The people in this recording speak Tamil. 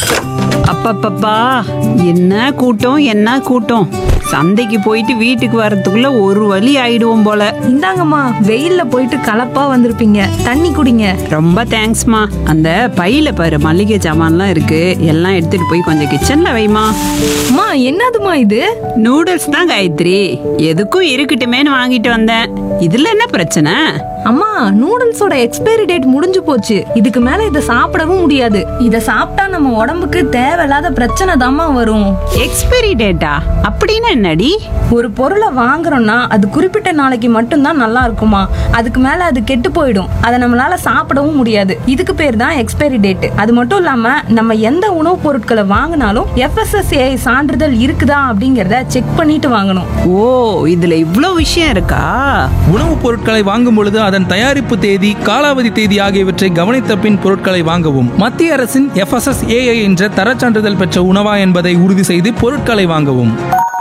அப்பப்பப்பா என்ன கூட்டம் என்ன கூட்டம் சந்தைக்கு போயிட்டு வீட்டுக்கு வர்றதுக்குள்ள ஒரு வழி ஆயிடுவோம் போல இந்தாங்கம்மா வெயில்ல போயிட்டு கலப்பா வந்திருப்பீங்க தண்ணி குடிங்க ரொம்ப தேங்க்ஸ்மா அந்த பையில பாரு மளிகை சாமான்லாம் இருக்கு எல்லாம் எடுத்துட்டு போய் கொஞ்சம் கிச்சன்ல வைமா அம்மா என்னதுமா இது நூடுல்ஸ் தான் காயத்ரி எதுக்கும் இருக்கட்டுமேன்னு வாங்கிட்டு வந்தேன் இதுல என்ன பிரச்சனை அம்மா நூடுல்ஸோட எக்ஸ்பைரி டேட் முடிஞ்சு போச்சு இதுக்கு மேல இதை சாப்பிடவும் முடியாது இத சாப்பிட்டா நம்ம உடம்புக்கு தேவையில்லாத பிரச்சனை தாம்மா வரும் எக்ஸ்பைரி டேட்டா அப்படின்னு என்னடி ஒரு பொருளை வாங்குறோம்னா அது குறிப்பிட்ட நாளைக்கு மட்டும்தான் நல்லா இருக்குமா அதுக்கு மேல அது கெட்டு போயிடும் அதை நம்மளால சாப்பிடவும் முடியாது இதுக்கு பேர் தான் எக்ஸ்பைரி டேட் அது மட்டும் இல்லாம நம்ம எந்த உணவுப் பொருட்களை வாங்கினாலும் எஃப்எஸ்எஸ்ஏ சான்றிதழ் இருக்குதா அப்படிங்கறத செக் பண்ணிட்டு வாங்கணும் ஓ இதுல இவ்ளோ விஷயம் இருக்கா உணவுப் பொருட்களை வாங்கும் பொழுது அதன் தயாரிப்பு தேதி காலாவதி தேதி ஆகியவற்றை கவனித்த பின் பொருட்களை வாங்கவும் மத்திய அரசின் எஃப்எஸ்எஸ்ஏஐ என்ற தரச் சான்றிதழ் பெற்ற உணவா என்பதை உறுதி செய்து பொருட்களை வாங்கவும்